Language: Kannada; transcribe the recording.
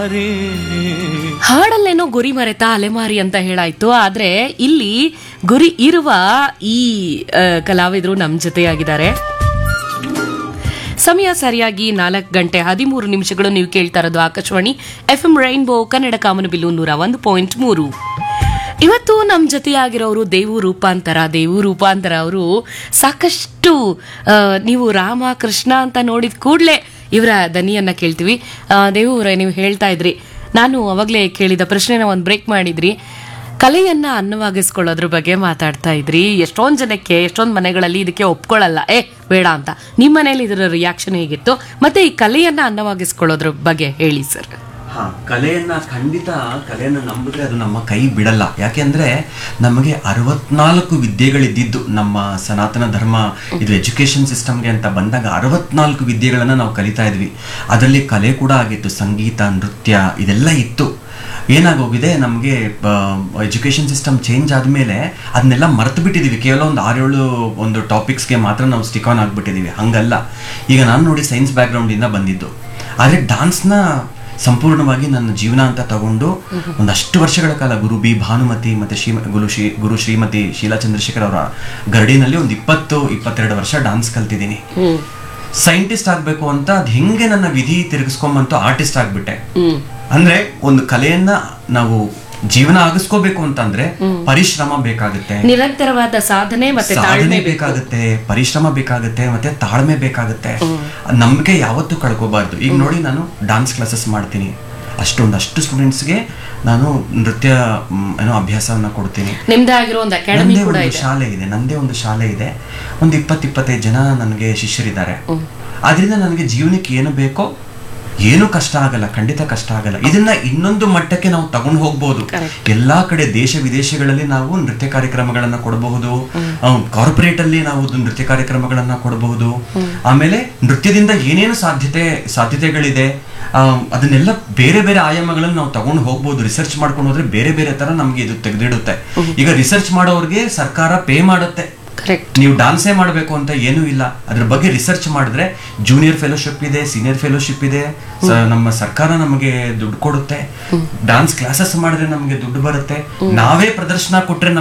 ಹಾಡಲ್ಲೇನೋ ಗುರಿ ಮರೆತ ಅಲೆಮಾರಿ ಅಂತ ಹೇಳಾಯ್ತು ಆದ್ರೆ ಇಲ್ಲಿ ಗುರಿ ಇರುವ ಈ ಆ, ಕಲಾವಿದರು ನಮ್ ಜೊತೆಯಾಗಿದ್ದಾರೆ ಸಮಯ ಸರಿಯಾಗಿ ನಾಲ್ಕು ಗಂಟೆ ಹದಿಮೂರು ನಿಮಿಷಗಳು ನೀವು ಕೇಳ್ತಾ ಇರೋದು Akashvani F M rainbow Kannada ಕಾಮನಬಿಲ್ಲು ನೂರ ಒಂದು ಪಾಯಿಂಟ್ ಮೂರು ಇವತ್ತು ನಮ್ಮ ಜೊತೆಯಾಗಿರೋರು ದೇವು ರೂಪಾಂತರ ದೇವು ರೂಪಾಂತರ ಅವರು ಸಾಕಷ್ಟು ಆ, ನೀವು ರಾಮ ಕೃಷ್ಣ ಅಂತ ನೋಡಿದ ಕೂಡಲೇ ಇವರ ದನಿಯನ್ನ ಕೇಳ್ತೀವಿ ಆ, ದೇವು ಅವರೇ ನೀವು ಹೇಳ್ತಾ ಇದ್ರಿ ನಾನು ಅವಾಗಲೇ ಕೇಳಿದ ಪ್ರಶ್ನೆನ ಒಂದು ಬ್ರೇಕ್ ಮಾಡಿದ್ರಿ ಕಲೆಯನ್ನ ಅನ್ನವಾಗಿಸ್ಕೊಳ್ಳೋದ್ರ ಬಗ್ಗೆ ಮಾತಾಡ್ತಾ ಇದ್ರಿ ಎಷ್ಟೊಂದು ಜನಕ್ಕೆ ಎಷ್ಟೊಂದು ಮನೆಗಳಲ್ಲಿ ಇದಕ್ಕೆ ಒಪ್ಕೊಳ್ಳಲ್ಲ ಏ ಬೇಡ ಅಂತ ನಿಮ್ಮ ಮನೇಲಿ ಇದರ ರಿಯಾಕ್ಷನ್ ಹೇಗಿತ್ತು ಮತ್ತೆ ಈ ಕಲೆಯನ್ನ ಅನ್ನವಾಗಿಸ್ಕೊಳ್ಳೋದ್ರ ಬಗ್ಗೆ ಹೇಳಿ ಸರ್ ಹಾ ಕಲೆಯನ್ನ ಖಂಡಿತ ಕಲೆಯನ್ನ ನಂಬಿದ್ರೆ ಅದು ನಮ್ಮ ಕೈ ಬಿಡಲ್ಲ ಯಾಕೆಂದ್ರೆ ನಮಗೆ ಅರವತ್ನಾಲ್ಕು ವಿದ್ಯೆಗಳಿದ್ದಿದ್ದು ನಮ್ಮ ಸನಾತನ ಧರ್ಮ ಇದು ಎಜುಕೇಶನ್ ಸಿಸ್ಟಮ್ಗೆ ಅಂತ ಬಂದಾಗ ಅರವತ್ನಾಲ್ಕು ವಿದ್ಯೆಗಳನ್ನ ನಾವು ಕಲಿತಾ ಇದ್ವಿ ಅದರಲ್ಲಿ ಕಲೆ ಕೂಡ ಆಗಿತ್ತು ಸಂಗೀತ ನೃತ್ಯ ಇದೆಲ್ಲ ಇತ್ತು ಏನಾಗೋಗಿದೆ ನಮಗೆ ಎಜುಕೇಶನ್ ಸಿಸ್ಟಮ್ ಚೇಂಜ್ ಆದಮೇಲೆ ಅದನ್ನೆಲ್ಲ ಮರೆತು ಬಿಟ್ಟಿದ್ದೀವಿ ಕೇವಲ ಒಂದು ಆರೇಳು ಒಂದು ಟಾಪಿಕ್ಸ್ಗೆ ಮಾತ್ರ ನಾವು ಸ್ಟಿಕ್ ಆನ್ ಆಗಿಬಿಟ್ಟಿದ್ದೀವಿ ಹಂಗಲ್ಲ ಈಗ ನಾನು ನೋಡಿ ಸೈನ್ಸ್ ಬ್ಯಾಕ್ಗ್ರೌಂಡಿಂದ ಬಂದಿದ್ದು ಆದರೆ ಡಾನ್ಸ್ನ ಸಂಪೂರ್ಣವಾಗಿ ನನ್ನ ಜೀವನ ಅಂತ ತಗೊಂಡು ಒಂದಷ್ಟು ವರ್ಷಗಳ ಕಾಲ ಗುರು ಬಿ ಭಾನುಮತಿ ಮತ್ತೆ ಶ್ರೀ ಗುರು ಶ್ರೀ ಗುರು ಶ್ರೀಮತಿ ಶೀಲಾ ಚಂದ್ರಶೇಖರ್ ಅವರ ಗರಡಿನಲ್ಲಿ ಒಂದು ಇಪ್ಪತ್ತು ಇಪ್ಪತ್ತೆರಡು ವರ್ಷ ಡಾನ್ಸ್ ಕಲ್ತಿದ್ದೀನಿ ಸೈಂಟಿಸ್ಟ್ ಆಗ್ಬೇಕು ಅಂತ ಅದ್ ಹೆಂಗೆ ನನ್ನ ವಿಧಿ ತಿರುಗಿಸ್ಕೊಂಬಂತು ಆರ್ಟಿಸ್ಟ್ ಆಗ್ಬಿಟ್ಟೆ ಅಂದ್ರೆ ಒಂದು ಕಲೆಯನ್ನ ನಾವು ಜೀವನ ಆಗಿಸ್ಕೋಬೇಕು ಅಂತಂದ್ರೆ ಪರಿಶ್ರಮ ಬೇಕಾಗುತ್ತೆ ನಿರಂತರವಾದ ಸಾಧನೆ ಮತ್ತೆ ಸಾಧನೆ ತಾಳ್ಮೆ ಬೇಕಾಗುತ್ತೆ ಪರಿಶ್ರಮ ಬೇಕಾಗುತ್ತೆ ಮತ್ತೆ ತಾಳ್ಮೆ ಬೇಕಾಗುತ್ತೆ ನಂಬಿಕೆ ಯಾವತ್ತೂ ಕಳ್ಕೋಬಾರ್ದು ಈಗ ನೋಡಿ ನಾನು ಡಾನ್ಸ್ ಕ್ಲಾಸಸ್ ಮಾಡ್ತೀನಿ ಅಷ್ಟೊಂದಷ್ಟು ಸ್ಟೂಡೆಂಟ್ಸ್ಗೆ ನಾನು ನೃತ್ಯ ಮ್, ಏನೋ ಅಭ್ಯಾಸವನ್ನ ಕೊಡ್ತೀನಿ ನಿಮ್ದೇ ಆಗಿರೋ ಒಂದು ಅಕಾಡೆಮಿ ನಂದೇ ಕೂಡ ಒಂದು ಇದೆ ಶಾಲೆ ಇದೆ ನಂದೇ ಒಂದು ಶಾಲೆ ಇದೆ ಒಂದು ಇಪ್ಪತ್ತು ಇಪ್ಪತ್ತೈದು ಜನ ನನಗೆ ಶಿಷ್ಯರಿದ್ದಾರೆ ಆದ್ರಿಂದ ನನಗೆ ಜೀವನಕ್ಕೆ ಏನು ಬೇಕೋ ಏನು ಕಷ್ಟ ಆಗಲ್ಲ ಖಂಡಿತ ಕಷ್ಟ ಆಗಲ್ಲ ಇದನ್ನ ಇನ್ನೊಂದು ಮಟ್ಟಕ್ಕೆ ನಾವು ತಗೊಂಡು ಹೋಗ್ಬೋದು ಎಲ್ಲಾ ಕಡೆ ದೇಶ ವಿದೇಶಗಳಲ್ಲಿ ನಾವು ನೃತ್ಯ ಕಾರ್ಯಕ್ರಮಗಳನ್ನ ಕೊಡಬಹುದು ಕಾರ್ಪೊರೇಟ್ ಅಲ್ಲಿ ನಾವು ಒಂದು ನೃತ್ಯ ಕಾರ್ಯಕ್ರಮಗಳನ್ನ ಕೊಡಬಹುದು ಆಮೇಲೆ ನೃತ್ಯದಿಂದ ಏನೇನು ಸಾಧ್ಯತೆ ಸಾಧ್ಯತೆಗಳಿದೆ ಆ, ಅದನ್ನೆಲ್ಲ ಬೇರೆ ಬೇರೆ ಆಯಾಮಗಳನ್ನು ನಾವು ತಗೊಂಡು ಹೋಗ್ಬೋದು ರಿಸರ್ಚ್ ಮಾಡ್ಕೊಂಡು ಹೋದ್ರೆ ಬೇರೆ ಬೇರೆ ತರ ನಮ್ಗೆ ಇದು ತೆಗೆದಿಡುತ್ತೆ ಈಗ ರಿಸರ್ಚ್ ಮಾಡೋರ್ಗೆ ಸರ್ಕಾರ ಪೇ ಮಾಡುತ್ತೆ ಕರೆಕ್ಟ್ ನೀವು ಡಾನ್ಸೇ ಮಾಡಬೇಕು ಅಂತ ಏನೂ ಇಲ್ಲ ಅದ್ರ ಬಗ್ಗೆ ರಿಸರ್ಚ್ ಮಾಡಿದ್ರೆ ಜೂನಿಯರ್ ಫೆಲೋಶಿಪ್ ಇದೆ ಸೀನಿಯರ್ ಫೆಲೋಶಿಪ್ ಇದೆ ಸ- ನಮ್ಮ ಸರ್ಕಾರ ನಮಗೆ ದುಡ್ಡು ಕೊಡುತ್ತೆ ಡಾನ್ಸ್ ಕ್ಲಾಸಸ್ ಮಾಡಿದ್ರೆ ನಮಗೆ ದುಡ್ಡು ಬರುತ್ತೆ ನಾವೇ ಪ್ರದರ್ಶನ ಕೊಟ್ರೆ